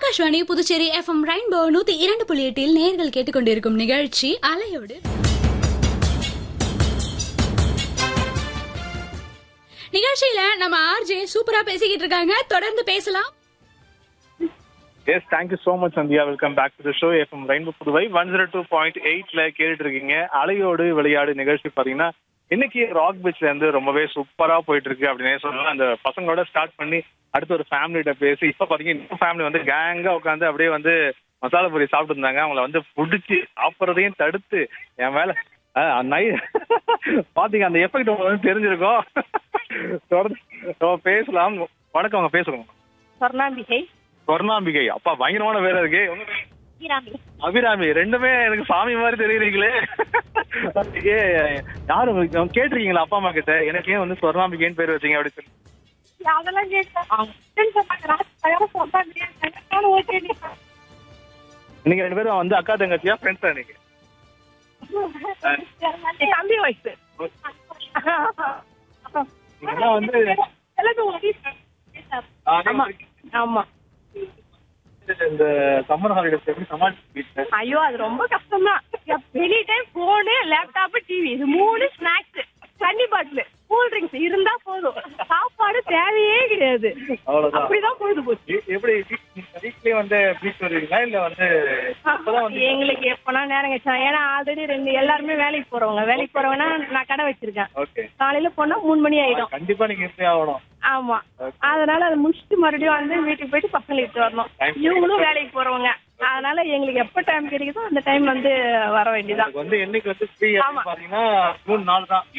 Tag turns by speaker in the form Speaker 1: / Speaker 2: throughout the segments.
Speaker 1: Akashvani Puducherry FM rainbow நூத்தி இரண்டு புள்ளி எட்டில் நேர்கள் கேட்டுக்கொண்டிருக்கும் நிகழ்ச்சி அலையோடு நிகழ்ச்சியில நம்ம ஆர்ஜே சூப்பரா பேசிக்கிட்டு இருக்காங்க தொடர்ந்து பேசலாம்
Speaker 2: yes thank you so much Sandhya welcome back to the show FM Rainbow Puduvai one zero two point எயிட்ல கேட்டுட்டு இருக்கீங்க அலையோடு விளையாடு நிகழ்ச்சி பாத்தீங்கன்னா இன்னைக்கு ராக் பீச்ல இருந்து ரொம்பவே சூப்பரா போயிட்டு இருக்கு அப்படின்னே சொல்லலாம் அந்த பசங்களோட ஸ்டார்ட் பண்ணி அடுத்து ஒரு ஃபேமிலிட்ட பேசி இப்ப பாத்தீங்கன்னா இன்னும் ஃபேமிலி வந்து கேங்கா உட்காந்து அப்படியே வந்து மசாலா பூரி சாப்பிட்டு இருந்தாங்க அவங்கள வந்து புடிச்சு சாப்பிட்றதையும் தடுத்து என் மேல நை பாத்தீங்க அந்த எஃபெக்ட் உங்களுக்கு வந்து தெரிஞ்சிருக்கும் தொடர்ந்து நம்ம பேசலாம் வணக்கம் அவங்க பேசுறோம்
Speaker 3: சொர்ணாம்பிகை
Speaker 2: சொர்ணாம்பிகை அப்பா பயங்கரமான பேரா இருக்கு உங்க பேரு?
Speaker 3: ஈராமி
Speaker 2: அபிராமி ரெண்டுமே எனக்கு சாமி மாதிரி தெரியுறீங்களே ஏ யாரும் உங்களுக்கு கேட்டிருக்கீங்களா அப்பா அம்மா கிட்ட எனக்கு ஏன் வந்து சொர்ணாம்பிகைன்னு பேர் வச்சீங்க அப்படி சொல்லி
Speaker 3: அதெல்லாம் கேட்டேன் சொன்னாங்க ராஜ் சொர்ணாம்பிகை நானும் ஓகே
Speaker 2: நீங்க ரெண்டு பேரும் வந்து அக்கா தங்கச்சியா ஃப்ரெண்ட்ஸா நீங்க
Speaker 3: தம்பி வயசு
Speaker 2: நீங்கெல்லாம் வந்து
Speaker 3: எல்லாமே ஒரே ஆமா ஆமா
Speaker 2: இந்த சம்மர் ஹாலிடேஸ் எப்படி சமாளிச்சு
Speaker 3: ஐயோ அது ரொம்ப கஷ்டம் தான் any time phone laptop TV இது மூணு ஸ்நாக்ஸ் தண்ணி பாட்டில் கூல் ட்ரிங்க்ஸ் இருந்தா போதும் சாப்பாடு தேவையே கிடையாது
Speaker 2: அவ்வளவுதான்.
Speaker 3: அப்படிதான் பொழுது போச்சு
Speaker 2: எ- எப்படி வீட்லயே வந்து பீச் வருவீங்களா இல்ல வந்து இப்பதான் வந்து
Speaker 3: எங்களுக்கு எப்பனா நேரம் கிடைச்சா ஏன்னா ஆல்ரெடி ரெண்டு எல்லாருமே வேலைக்கு போறவங்க வேலைக்கு போறவங்கன்னா நான் கடை வச்சிருக்கேன்
Speaker 2: ஓகே
Speaker 3: காலையில போனா மூணு மணி ஆயிடும்
Speaker 2: கண்டிப்பா நீங்க இருந்தே ஆகணும்
Speaker 3: ஆமா அதனால அதை முடிச்சுட்டு மறுபடியும் வந்து வீட்டுக்கு போயிட்டு பசங்களை இட்டு வரணும் இவங்களும் வேலைக்கு போறவங்க அதனால எங்களுக்கு எப்ப டைம் கிடைக்குதோ அந்த டைம் வந்து வர வேண்டியதான்
Speaker 2: எனக்கு வந்து என்னைக்கு வந்து ஃப்ரீ
Speaker 3: ஆமா.
Speaker 2: பாத்தீங்கன்னா மூணு நாள் தான்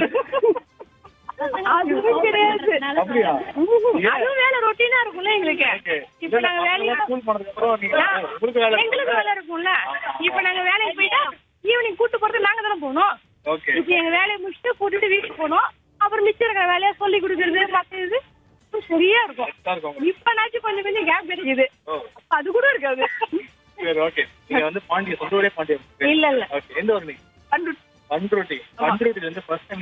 Speaker 3: அதுவும் கிடையாது
Speaker 2: அப்படியா?
Speaker 3: அதுவும் வேலை ரொட்டீனா இருக்கும்ல எங்களுக்கு
Speaker 2: Okay.
Speaker 3: இப்ப நாங்க வேலைக்கு
Speaker 2: ஸ்கூல் போனதுக்கு அப்புறம் நீங்க
Speaker 3: ஆ,
Speaker 2: உங்களுக்கு வேலை
Speaker 3: எங்களுக்கு வேலை இருக்கும்ல இப்ப நாங்க வேலைக்கு போயிட்டா ஈவினிங் கூட்டு போறது நாங்க தானே போகணும்
Speaker 2: ஓகே
Speaker 3: இப்ப எங்க வேலையை முடிச்சுட்டு கூட்டிட்டு வீட்டுக்கு போனோம் அப்புறம் மிச்சம் இருக்கிற வேலையை சொல்லி கொடுக்கறது மத்த இது இப்ப சரியா இருக்கும்
Speaker 2: இருக்கும்
Speaker 3: இப்பனாச்சும் கொஞ்சம் கொஞ்சம் கேப் கிடைக்குது
Speaker 2: ஓ
Speaker 3: அப்ப அது கூட இருக்காது
Speaker 2: சரி ஓகே நீங்க வந்து பாண்டிய சொந்த ஊரே பாண்டியம்
Speaker 3: இல்ல இல்ல
Speaker 2: ஓகே எந்த ஊர் நீங்க
Speaker 3: பண்ரு
Speaker 2: பண்ருட்டி பண்ருட்டில இருந்து ஃபர்ஸ்ட் டைம்